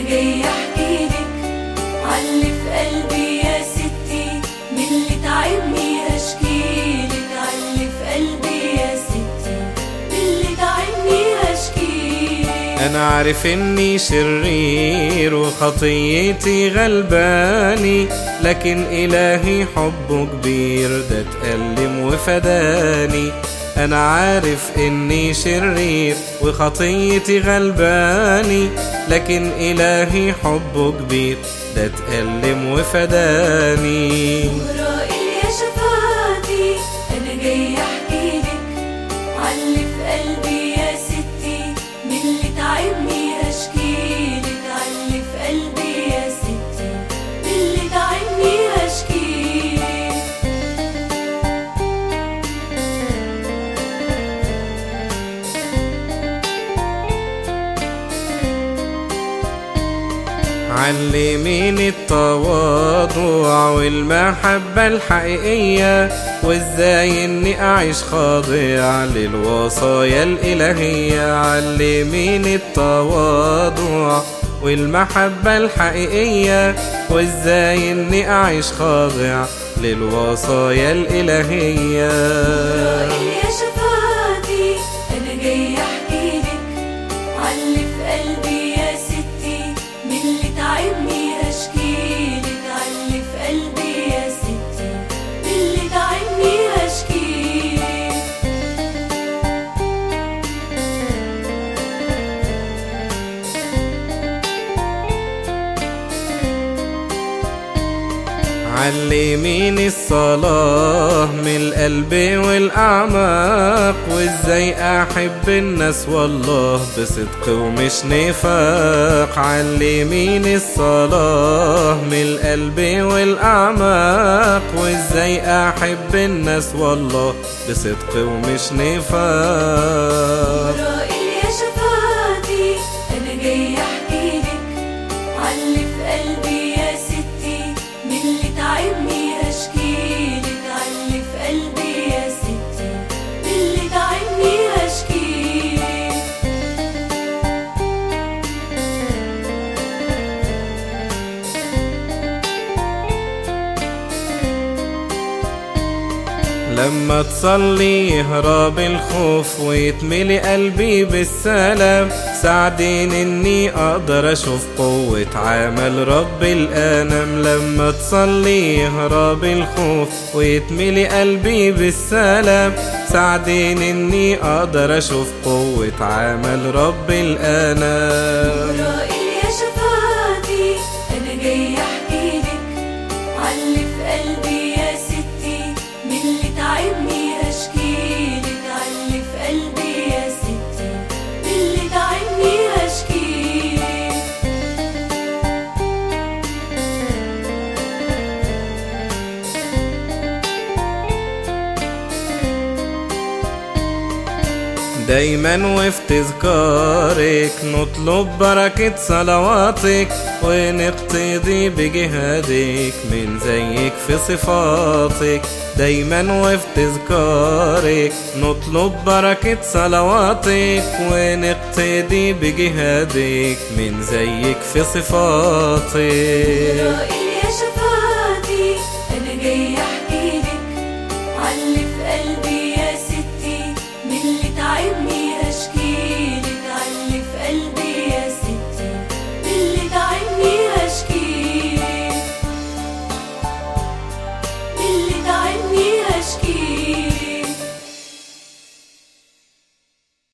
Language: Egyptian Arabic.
جاي احكي لك عاللي في قلبي يا ستي من اللي تعبني اشكيلك عاللي في قلبي يا ستي من اللي تعبني اشكيلك انا عارف اني شرير وخطيتي غلباني لكن الهي حبه كبير ده اتألم وفداني انا عارف اني شرير وخطيتي غلباني لكن الهي حبه كبير ده اتألم وفداني ورائي يا شفاعتي انا جاي احكي لك عاللي في قلبي يا ستي من اللي تعبني اشكيلك عاللي في قلبي يا ستي من اللي تعبني اشكيلك علميني التواضع والمحبة الحقيقية وازاي اني اعيش خاضع للوصايا الالهية علميني التواضع والمحبة الحقيقية وازاي اني اعيش خاضع للوصايا الالهية رائي يا شفاعتي انا جاي احكي لك عاللي في قلبي يا ستي من اللي تعبني اشكيلك عاللي في قلبي يا ستي من اللي تعبني اشكيلك علميني الصلاة من القلب والأعماق وازاي أحب الناس والله بصدق ومش نفاق علميني الصلاة من القلب والأعماق وازاي أحب الناس والله بصدق ومش نفاق رائي يا شفاعتي انا جاي احكي لك عاللي في قلبي يا ستي من اللي تعبني اشكيلك عاللي في قلبي يا ستي من اللي تعبني اشكيلك لما تصلي يهرب الخوف ويتملي قلبي بالسلام ساعدين اني اقدر اشوف قوة عمل رب الانام لما تصلي يهرب الخوف ويتملي قلبي بالسلام ساعدين اني اقدر اشوف قوة عمل رب الانام رائي يا شفاعتي انا جاي احكي لك عاللي في قلبي يا ستي من اللي تعبني اشكيلك عاللي في قلبي يا ستي من اللي تعبني اشكيلك دايما وفي تذكارك نطلب بركة صلواتك ونقتدي بجهادك من زيك في صفاتك دايما وفي تذكارك نطلب بركة صلواتك ونقتدي بجهادك من زيك في صفاتك رائي